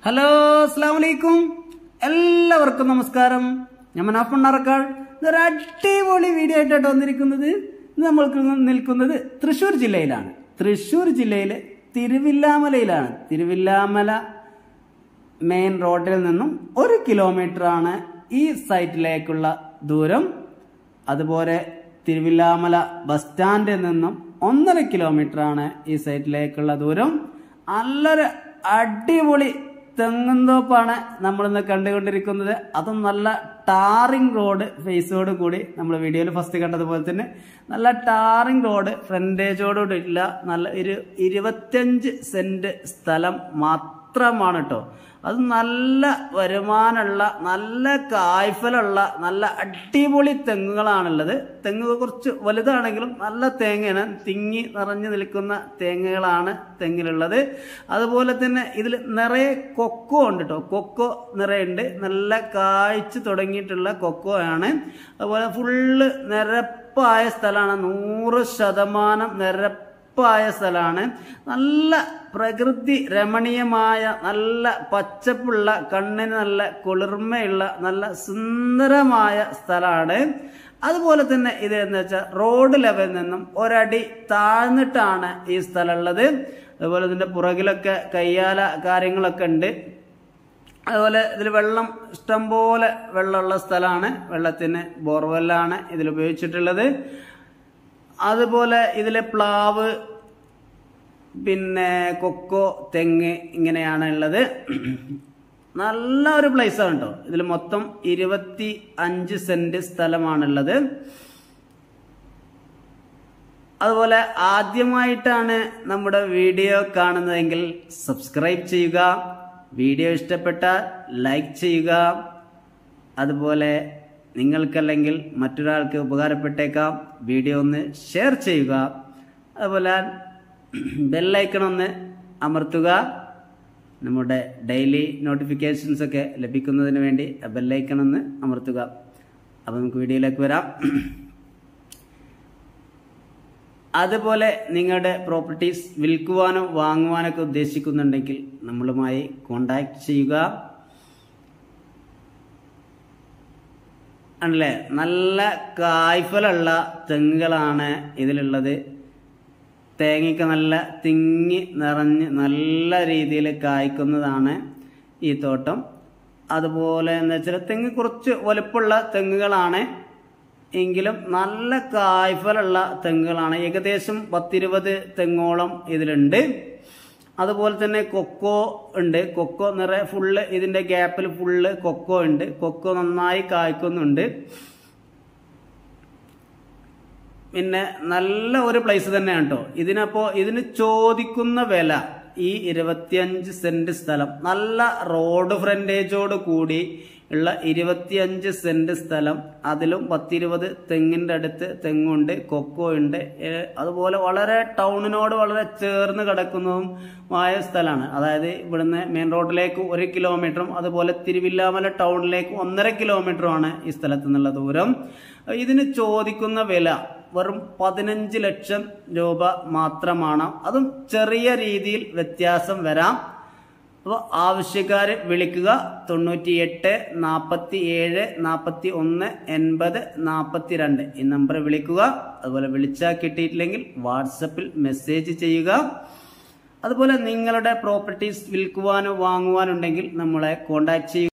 hello അസ്സാം വലൈക്കും എല്ലാവർക്കും നമസ്കാരം ഞാൻ മനാഫ് മണ്ണാറക്കാൾ ഇതൊരു അടിപൊളി വീഡിയോ ആയിട്ടാണ് വന്നിരിക്കുന്നത് ഇത് നമ്മൾക്ക് നിൽക്കുന്നത് തൃശ്ശൂർ ജില്ലയിലാണ് തൃശ്ശൂർ ജില്ലയിലെ തിരുവില്ലാമലയിലാണ് തിരുവില്ലാമല മെയിൻ റോഡിൽ നിന്നും ഒരു കിലോമീറ്റർ ആണ് ഈ സൈറ്റിലേക്കുള്ള ദൂരം അതുപോലെ തിരുവില്ലാമല ബസ് സ്റ്റാൻഡിൽ നിന്നും ഒന്നര കിലോമീറ്റർ ആണ് ഈ സൈറ്റിലേക്കുള്ള ദൂരം നല്ലൊരു അടിപൊളി തെങ്ങുന്തോപ്പാണ് നമ്മളിന്ന് കണ്ടുകൊണ്ടിരിക്കുന്നത് അതും നല്ല ടാറിംഗ് റോഡ് ഫേസോട് കൂടി നമ്മൾ വീഡിയോയിൽ ഫസ്റ്റ് കണ്ടതുപോലെ തന്നെ നല്ല ടാറിംഗ് റോഡ് ഫ്രണ്ടേജോടുകൂടി ഇല്ല നല്ല ഒരു ഇരുപത്തിയഞ്ച് സെന്റ് സ്ഥലം മാത്രമാണ് കേട്ടോ അത് നല്ല വരുമാനമുള്ള നല്ല കായ്ഫലുള്ള നല്ല അടിപൊളി തെങ്ങുകളാണുള്ളത് തെങ്ങ് കുറച്ച് വലുതാണെങ്കിലും നല്ല തേങ്ങയാണ് തിങ്ങി നിറഞ്ഞു നിൽക്കുന്ന തേങ്ങകളാണ് തെങ്ങിലുള്ളത് അതുപോലെ തന്നെ ഇതിൽ നിറയെ കൊക്കോ ഉണ്ട് കേട്ടോ കൊക്കോ നിറയുണ്ട് നല്ല കായ്ച്ചു തുടങ്ങിയിട്ടുള്ള കൊക്കോ ആണ് അതുപോലെ ഫുള്ള് നിരപ്പായ സ്ഥലമാണ് നൂറ് ശതമാനം നിരപ്പ് ഉറപ്പായ സ്ഥലമാണ് നല്ല പ്രകൃതി രമണീയമായ നല്ല പച്ചപ്പുള്ള കണ്ണിന് നല്ല കുളിർമയുള്ള നല്ല സുന്ദരമായ സ്ഥലമാണ് അതുപോലെ തന്നെ ഇത് എന്ന് വെച്ചാൽ റോഡ് ലെവലിൽ നിന്നും ഒരടി താഴ്ന്നിട്ടാണ് ഈ സ്ഥലം ഉള്ളത് അതുപോലെ ഇതിന്റെ പുറകിലൊക്കെ കയ്യാല കാര്യങ്ങളൊക്കെ ഉണ്ട് അതുപോലെ ഇതിൽ വെള്ളം ഇഷ്ടംപോലെ വെള്ളമുള്ള സ്ഥലമാണ് വെള്ളത്തിന് ബോർവെല്ലാണ് ഇതിൽ ഉപയോഗിച്ചിട്ടുള്ളത് അതുപോലെ ഇതിലെ പ്ലാവ് പിന്നെ കൊക്കോ തെങ്ങ് ഇങ്ങനെയാണ് ഉള്ളത് നല്ല ഒരു പ്ലേസ് ആണ് കേട്ടോ ഇതിൽ മൊത്തം ഇരുപത്തി അഞ്ച് സെന്റ് സ്ഥലമാണുള്ളത് അതുപോലെ ആദ്യമായിട്ടാണ് നമ്മുടെ വീഡിയോ കാണുന്നതെങ്കിൽ സബ്സ്ക്രൈബ് ചെയ്യുക വീഡിയോ ഇഷ്ടപ്പെട്ടാൽ ലൈക്ക് ചെയ്യുക അതുപോലെ നിങ്ങൾക്കല്ലെങ്കിൽ മറ്റൊരാൾക്ക് ഉപകാരപ്പെട്ടേക്കാം വീഡിയോ ഒന്ന് ഷെയർ ചെയ്യുക അതുപോലെ ബെല്ലൈക്കൺ ഒന്ന് അമർത്തുക നമ്മുടെ ഡെയിലി നോട്ടിഫിക്കേഷൻസ് ഒക്കെ ലഭിക്കുന്നതിന് വേണ്ടി ബെല്ലൈക്കൺ ഒന്ന് അമർത്തുക അപ്പോൾ നമുക്ക് വീഡിയോയിലേക്ക് വരാം അതുപോലെ നിങ്ങളുടെ പ്രോപ്പർട്ടീസ് വിൽക്കുവാനോ വാങ്ങുവാനോ ഒക്കെ ഉദ്ദേശിക്കുന്നുണ്ടെങ്കിൽ നമ്മളുമായി കോണ്ടാക്ട് ചെയ്യുക ആണല്ലേ നല്ല കായ്ഫലുള്ള തെങ്ങുകളാണ് ഇതിലുള്ളത് തേങ്ങയ്ക്ക് നല്ല തിങ്ങി നിറഞ്ഞ് നല്ല രീതിയിൽ കായ്ക്കുന്നതാണ് ഈ തോട്ടം അതുപോലെ എന്ന് വെച്ചാൽ തെങ്ങ് കുറച്ച് വലുപ്പമുള്ള തെങ്ങുകളാണ് എങ്കിലും നല്ല കായ്ഫലുള്ള തെങ്ങുകളാണ് ഏകദേശം പത്തിരുപത് തെങ്ങോളം ഇതിലുണ്ട് അതുപോലെ തന്നെ കൊക്കോ ഉണ്ട് കൊക്കോ നിറയെ ഫുള്ള് ഇതിന്റെ ഗ്യാപ്പിൽ ഫുള്ള് കൊക്കോ ഉണ്ട് കൊക്കോ നന്നായി കായ്ക്കുന്നുണ്ട് പിന്നെ നല്ല ഒരു പ്ലേസ് തന്നെയാണ് കേട്ടോ ഇതിനപ്പോ ഇതിന് ചോദിക്കുന്ന വില ഈ ഇരുപത്തിയഞ്ച് സെന്റ് സ്ഥലം നല്ല റോഡ് ഫ്രണ്ടേജോട് കൂടി ഉള്ള ഇരുപത്തിയഞ്ച് സെന്റ് സ്ഥലം അതിലും പത്തിരുപത് തെങ്ങിന്റെ അടുത്ത് തെങ്ങുണ്ട് കൊക്കോ ഉണ്ട് അതുപോലെ വളരെ ടൗണിനോട് വളരെ ചേർന്ന് കിടക്കുന്നതുമായ സ്ഥലമാണ് അതായത് ഇവിടുന്ന് മെയിൻ റോഡിലേക്ക് ഒരു കിലോമീറ്ററും അതുപോലെ തിരുവില്ലാമല ടൗണിലേക്ക് ഒന്നര കിലോമീറ്ററുമാണ് ഈ സ്ഥലത്ത് നിന്നുള്ള ദൂരം ഇതിന് ചോദിക്കുന്ന വില വെറും പതിനഞ്ച് ലക്ഷം രൂപ മാത്രമാണ് അതും ചെറിയ രീതിയിൽ വ്യത്യാസം വരാം അപ്പോൾ ആവശ്യക്കാർ വിളിക്കുക തൊണ്ണൂറ്റി എട്ട് നാൽപ്പത്തി ഏഴ് നാൽപ്പത്തി ഒന്ന് എൺപത് നാൽപ്പത്തി രണ്ട് ഈ നമ്പർ വിളിക്കുക അതുപോലെ വിളിച്ചാൽ കിട്ടിയിട്ടില്ലെങ്കിൽ വാട്സപ്പിൽ മെസ്സേജ് ചെയ്യുക അതുപോലെ നിങ്ങളുടെ പ്രോപ്പർട്ടീസ് വിൽക്കുവാനോ വാങ്ങുവാനുണ്ടെങ്കിൽ നമ്മളെ കോണ്ടാക്ട് ചെയ്യുക